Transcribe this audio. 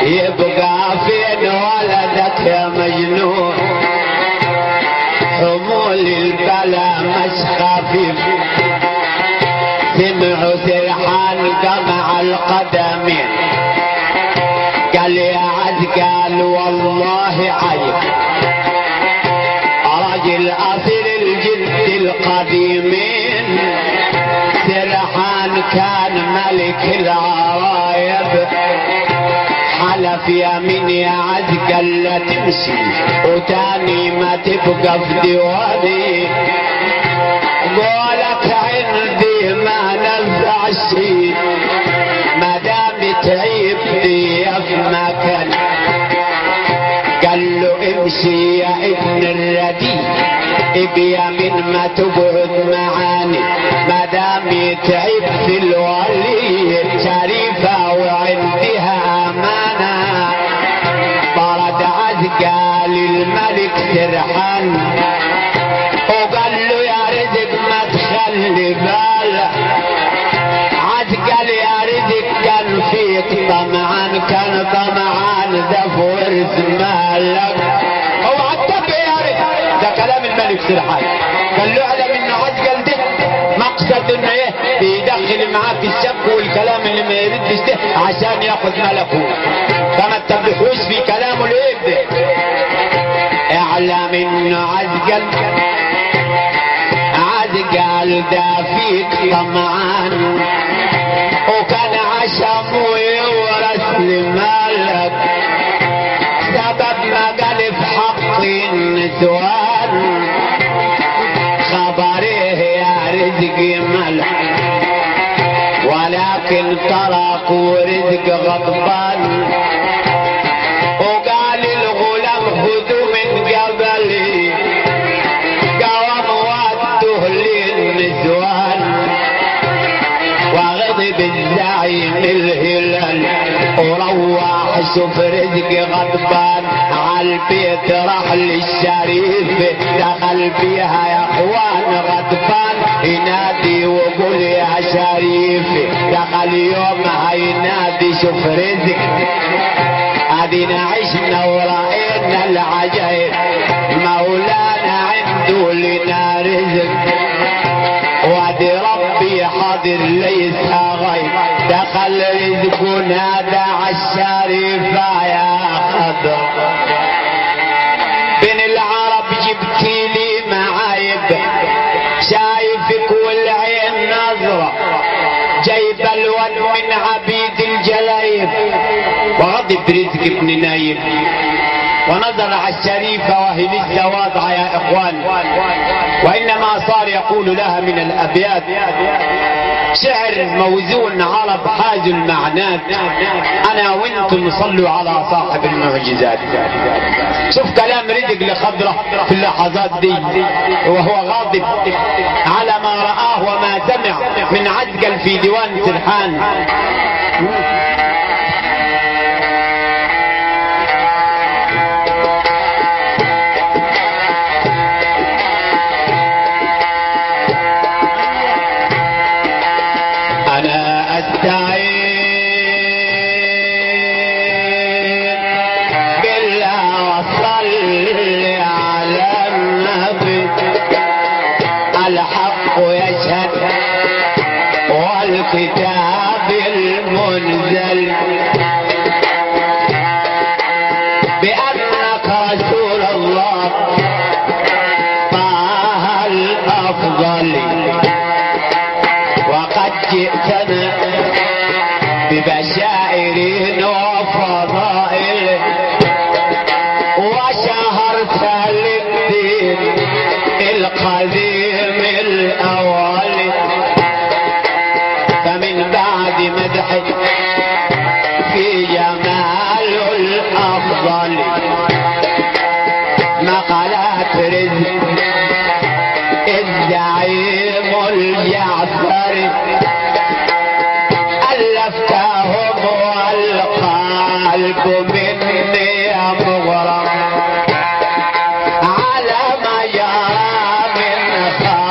يبقى فين ولدك يا مجنون حمول البلا مش خفيف سمعوا سرحان قمع القدمين قال يا عد قال والله عيب راجل اصل الجد القديمين سرحان كان ملك العرايب حلف يمين يا عد قال لا تمشي وتاني ما تبقى في ديواني قولك عندي ما نفع شيء ما دام تعبتي في مكان قال له امشي يا ابن الردي بيمين ما تقعد معاني ما دام تعب في الولي شريفة وعندها أمانة برد عزقا للملك سرحان وقال له يا رزق ما تخلي بالك عاد قال يا رزق كان فيك طمعان كان طمعان ذا ورث مالك هو عتب يا رزق ده كلام الملك سرحان قال له اعلم انه عاد قال ده مقصد انه ايه بيدخل معاك الشك والكلام اللي ما يردش ده عشان ياخذ ملكه فما تتبعوش في كلامه ليه ده اعلم انه عاد قال عاد قال ده فيك طمعان وكان عشم ويورث لمالك سبب ما قال في حق النسوان خبره يا رزق ملك ولكن ترك ورزق غضبان وقال الغلام خذوا من قبلي قوم وده للنسوان وغضب الزعيم الهلال وروح شوف رزق غضبان عالبيت راح للشريف دخل فيها يا اخوان غضبان ينادي وقول يا شريف دخل يومها ينادي شوف رزق ادينا عشنا ورأينا العجائب مولانا عنده لنا رزق وادي ربي حاضر ليس غيب دخل رزق نادى عالشريفة يا خضر بين العرب جبت لي معايب شايفك والعين نظرة جايب الوان من عبيد الجلايب وغضب رزق ابن نايب ونظر على الشريفة وهي لسه واضعة يا إخوان وإنما صار يقول لها من الأبيات شعر موزون عرب حاج المعنات أنا وانتم صلوا على صاحب المعجزات شوف كلام رزق لخضرة في اللحظات دي وهو غاضب على ما رآه وما سمع من عجل في ديوان سرحان أنا أستعين بالله وصلي على النبي الحق يشهد والكتاب المنزل بأنك رسول الله طه الأفضل وقد جئتنا ببشائر وفضائل وشهرت للدين القديم الأول فمن بعد مدحك في جمال الأفضل مقالات رزق الزعيم الجعفري ألفتهم والقلب